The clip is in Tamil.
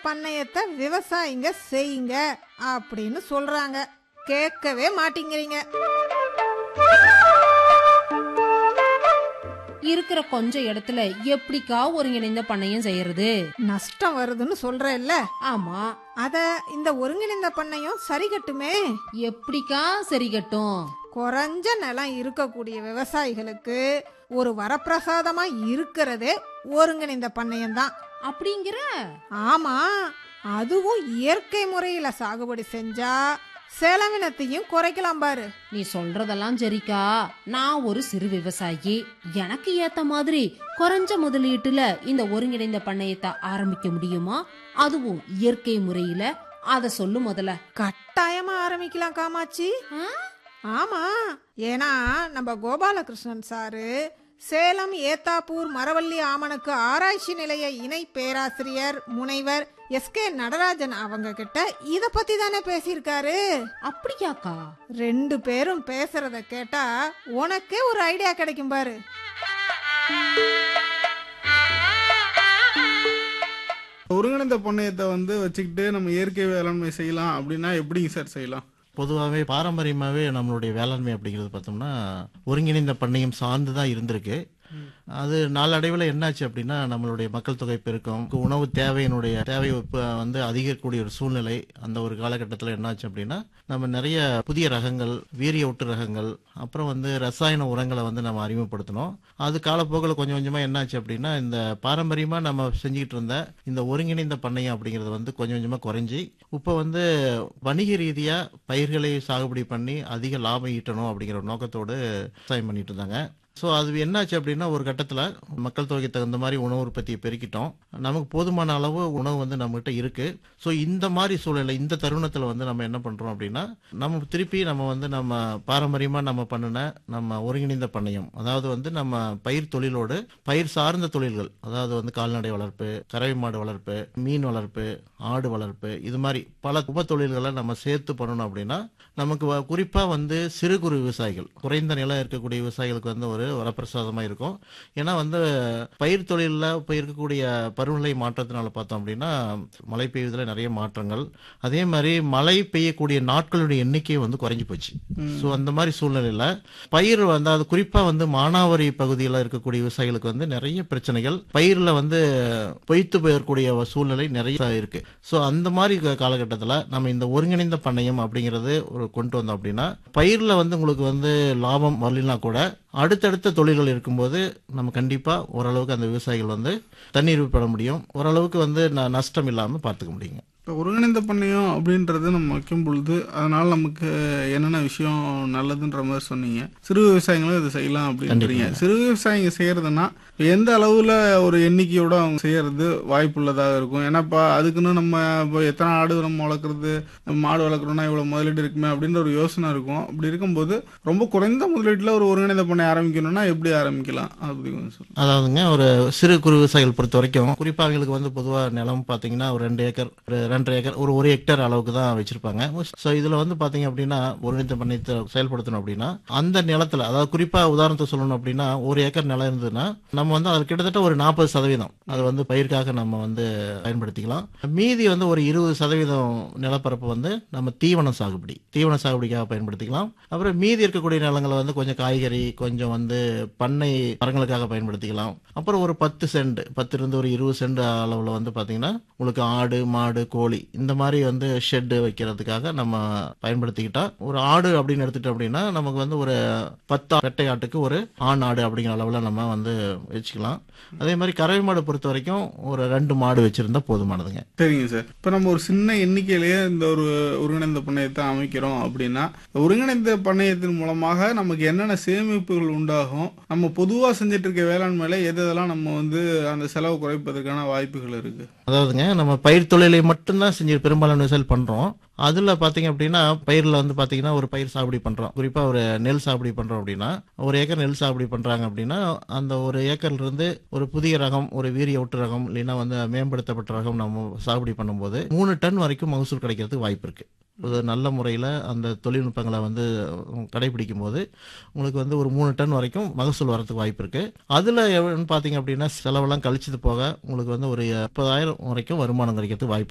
பண்ணையத்தை விவசாயிங்க செய்யுங்க அப்படின்னு சொல்றாங்க கேட்கவே மாட்டேங்கிறீங்க இருக்கிற கொஞ்ச இடத்துல எப்படிக்கா ஒருங்கிணைந்த பண்ணையம் செய்யறது நஷ்டம் வருதுன்னு சொல்றேல்ல ஆமா அத இந்த ஒருங்கிணைந்த பண்ணையம் சரி கட்டுமே எப்படிக்கா சரி கட்டும் குறைஞ்ச நிலம் இருக்கக்கூடிய விவசாயிகளுக்கு ஒரு வரப்பிரசாதமா இருக்கிறதே ஒருங்கிணைந்த பண்ணையம் தான் அப்படிங்கிற ஆமா அதுவும் இயற்கை முறையில சாகுபடி செஞ்சா செலவினத்தையும் குறைக்கலாம் பாரு நீ சொல்றதெல்லாம் சரிக்கா நான் ஒரு சிறு விவசாயி எனக்கு ஏத்த மாதிரி குறைஞ்ச முதலீட்டுல இந்த ஒருங்கிணைந்த பண்ணையத்தை ஆரம்பிக்க முடியுமா அதுவும் இயற்கை முறையில அத சொல்லு முதல்ல கட்டாயமா ஆரம்பிக்கலாம் காமாட்சி ஆ? ஆமா ஏன்னா நம்ம கோபாலகிருஷ்ணன் சாரு சேலம் ஏத்தாப்பூர் மரவள்ளி ஆமணக்கு ஆராய்ச்சி நிலைய இணை பேராசிரியர் முனைவர் எஸ்கே நடராஜன் அவங்க கிட்ட இத பத்தி தானே பேசியிருக்காரு அப்படியாக்கா ரெண்டு பேரும் பேசுறத கேட்டா உனக்கே ஒரு ஐடியா கிடைக்கும் பாரு ஒருங்கிணைந்த பண்ணையத்தை வந்து வச்சுக்கிட்டு நம்ம இயற்கை வேளாண்மை செய்யலாம் அப்படின்னா எப்படிங்க சார் செய்யலாம் பொதுவாகவே பாரம்பரியமாகவே நம்மளுடைய வேளாண்மை அப்படிங்கிறது பார்த்தோம்னா ஒருங்கிணைந்த பண்ணையம் சார்ந்து தான் இருந்திருக்கு அது நாளடைவில் என்னாச்சு அப்படின்னா நம்மளுடைய மக்கள் தொகை பெருக்கம் உணவு தேவையினுடைய தேவை இப்போ வந்து அதிகரிக்கக்கூடிய ஒரு சூழ்நிலை அந்த ஒரு காலகட்டத்தில் என்னாச்சு அப்படின்னா நம்ம நிறைய புதிய ரகங்கள் வீரிய ஒட்டு ரகங்கள் அப்புறம் வந்து ரசாயன உரங்களை வந்து நம்ம அறிமுகப்படுத்தினோம் அது காலப்போக்கில் கொஞ்சம் கொஞ்சமாக என்னாச்சு அப்படின்னா இந்த பாரம்பரியமாக நம்ம செஞ்சுக்கிட்டு இருந்த இந்த ஒருங்கிணைந்த பண்ணையம் அப்படிங்கிறது வந்து கொஞ்சம் கொஞ்சமாக குறைஞ்சி இப்போ வந்து வணிக ரீதியாக பயிர்களை சாகுபடி பண்ணி அதிக லாபம் ஈட்டணும் அப்படிங்கிற ஒரு நோக்கத்தோடு விவசாயம் பண்ணிட்டு இருந்தாங்க ஸோ அது என்னாச்சு அப்படின்னா ஒரு கட்டத்தில் மக்கள் தொகைக்கு தகுந்த மாதிரி உணவு உற்பத்தியை பெருக்கிட்டோம் நமக்கு போதுமான அளவு உணவு வந்து நம்மகிட்ட இருக்கு ஸோ இந்த மாதிரி சூழலில் இந்த தருணத்தில் வந்து நம்ம என்ன பண்ணுறோம் அப்படின்னா நம்ம திருப்பி நம்ம வந்து நம்ம பாரம்பரியமாக நம்ம பண்ணின நம்ம ஒருங்கிணைந்த பண்ணையம் அதாவது வந்து நம்ம பயிர் தொழிலோடு பயிர் சார்ந்த தொழில்கள் அதாவது வந்து கால்நடை வளர்ப்பு கறவை மாடு வளர்ப்பு மீன் வளர்ப்பு ஆடு வளர்ப்பு இது மாதிரி பல உப தொழில்களை நம்ம சேர்த்து பண்ணணும் அப்படின்னா நமக்கு வ- குறிப்பா வந்து சிறு குறு விவசாயிகள் குறைந்த நிலம் இருக்கக்கூடிய விவசாயிகளுக்கு வந்து ஒரு வரப்பிரசாதமா இருக்கும் ஏன்னா வந்து பயிர் தொழிலில் இப்போ இருக்கக்கூடிய பருவநிலை மாற்றத்தினால பார்த்தோம் அப்படின்னா மழை பெய்வதில் நிறைய மாற்றங்கள் அதே மாதிரி மழை பெய்யக்கூடிய நாட்களுடைய எண்ணிக்கை வந்து குறைஞ்சி போச்சு ஸோ அந்த மாதிரி சூழ்நிலையில் பயிர் வந்து அது குறிப்பாக வந்து மானாவாரி பகுதியில் இருக்கக்கூடிய விவசாயிகளுக்கு வந்து நிறைய பிரச்சனைகள் பயிரில் வந்து பொய்த்து போயக்கூடிய சூழ்நிலை நிறைய இருக்கு ஸோ அந்த மாதிரி காலகட்டத்தில் நம்ம இந்த ஒருங்கிணைந்த பண்ணையம் அப்படிங்கிறது ஒரு கொண்டு வந்தோம் அப்படின்னா பயிரில் வந்து உங்களுக்கு வந்து லாபம் வரலனா கூட அடுத்தடுத்த தொழில்கள் இருக்கும்போது நம்ம கண்டிப்பாக ஓரளவுக்கு அந்த விவசாயிகள் வந்து தண்ணீர் பெற முடியும் ஓரளவுக்கு வந்து ந- நஷ்டம் இல்லாமல் பார்த்துக்க முடியுங்க இப்போ ஒருங்கிணைந்த பண்ணையம் அப்படின்றது நம்ம வைக்கும் பொழுது அதனால நமக்கு என்னென்ன விஷயம் நல்லதுன்ற மாதிரி சொன்னீங்க சிறு விவசாயிகளும் இதை செய்யலாம் அப்படின்றீங்க சிறு விவசாயிங்க செய்யறதுன்னா இப்ப எந்த அளவுல ஒரு எண்ணிக்கையோட அவங்க செய்யறது வாய்ப்புள்ளதாக இருக்கும் ஏன்னாப்பா அதுக்குன்னு நம்ம இப்போ எத்தனை ஆடு நம்ம வளர்க்குறது நம்ம மாடு வளர்க்குறோம்னா இவ்வளோ முதலீடு இருக்குமே அப்படின்ற ஒரு யோசனை இருக்கும் அப்படி இருக்கும்போது ரொம்ப குறைந்த முதலீட்டில் ஒரு ஒருங்கிணைந்த பண்ணை ஆரம்பிக்கணும்னா எப்படி ஆரம்பிக்கலாம் அதை பத்தி கொஞ்சம் சொல்லுங்க அதாவதுங்க ஒரு சிறு குறு விவசாயிகள் பொறுத்த வரைக்கும் குறிப்பாக அவங்களுக்கு வந்து பொதுவாக நிலம் பார்த்தீங்கன்னா ஒரு ரெண்டு ஏக்கர் ஒரு ரெண்டரை ஏக்கர் ஒரு ஒரு ஹெக்டேர் அளவுக்கு தான் வச்சிருப்பாங்க ஸோ இதில் வந்து பார்த்தீங்க அப்படின்னா ஒருங்கிணைந்த பண்ணையத்தை செயல்படுத்தணும் அப்படின்னா அந்த நிலத்தில் அதாவது குறிப்பாக உதாரணத்தை சொல்லணும் அப்படின்னா ஒரு ஏக்கர் நிலம் இருந்ததுன்னா நம்ம வந்து அது கிட்டத்தட்ட ஒரு நாற்பது சதவீதம் அது வந்து பயிருக்காக நம்ம வந்து பயன்படுத்திக்கலாம் மீதி வந்து ஒரு இருபது சதவீதம் நிலப்பரப்பு வந்து நம்ம தீவன சாகுபடி தீவன சாகுபடிக்காக பயன்படுத்திக்கலாம் அப்புறம் மீதி இருக்கக்கூடிய நிலங்களை வந்து கொஞ்சம் காய்கறி கொஞ்சம் வந்து பண்ணை மரங்களுக்காக பயன்படுத்திக்கலாம் அப்புறம் ஒரு பத்து சென்ட் பத்து இருந்து ஒரு இருபது சென்ட் அளவில் வந்து பார்த்தீங்கன்னா உங்களுக்கு ஆடு மாடு கோழி இந்த மாதிரி வந்து ஷெட்டு வைக்கிறதுக்காக நம்ம பயன்படுத்திக்கிட்டா ஒரு ஆடு அப்படின்னு எடுத்துட்டோம் அப்படின்னா நமக்கு வந்து ஒரு பத்து பெட்டை ஆட்டுக்கு ஒரு ஆண் ஆடு அப்படிங்கிற அளவில் நம்ம வந்து வச்சுக்கலாம் அதே மாதிரி கறவை மாடு பொறுத்த வரைக்கும் ஒரு ரெண்டு மாடு வச்சிருந்தா போதுமானதுங்க சரிங்க சார் இப்போ நம்ம ஒரு சின்ன எண்ணிக்கையிலேயே இந்த ஒரு ஒருங்கிணைந்த பண்ணையத்தை அமைக்கிறோம் அப்படின்னா ஒருங்கிணைந்த பண்ணையத்தின் மூலமாக நமக்கு என்னென்ன சேமிப்புகள் உண்டாகும் நம்ம பொதுவாக செஞ்சுட்டு இருக்க வேளாண்மையில எது எதெல்லாம் நம்ம வந்து அந்த செலவு குறைப்பதற்கான வாய்ப்புகள் இருக்கு அதாவதுங்க நம்ம பயிர் தொழிலை மட்டும்தான் செஞ்சு பெரும்பாலான விவசாயம் பண்றோம் அதுல பாத்தீங்க அப்படின்னா பயிர்ல வந்து பாத்தீங்கன்னா ஒரு பயிர் சாகுபடி பண்றோம் குறிப்பா ஒரு நெல் சாகுபடி பண்றோம் அப்படின்னா ஒரு ஏக்கர் நெல் சாகுபடி பண்றாங்க அப்படின்னா அந்த ஒரு ஏக்கர்ல இருந்து ஒரு புதிய ரகம் ஒரு வீரிய ஒட்டு ரகம் இல்லைன்னா வந்து மேம்படுத்தப்பட்ட ரகம் நம்ம சாகுபடி பண்ணும்போது மூணு டன் வரைக்கும் மகசூல் கிடைக்கிறதுக்கு வாய்ப்பு இருக்கு ஒரு நல்ல முறையில் அந்த தொழில்நுட்பங்களை வந்து கடைபிடிக்கும் போது உங்களுக்கு வந்து ஒரு மூணு டன் வரைக்கும் மகசூல் வரதுக்கு வாய்ப்பு இருக்கு அதில் எவ்வளோன்னு பார்த்தீங்க அப்படின்னா செலவெல்லாம் கழிச்சது போக உங்களுக்கு வந்து ஒரு முப்பதாயிரம் வரைக்கும் வருமானம் கிடைக்கிறதுக்கு வாய்ப்பு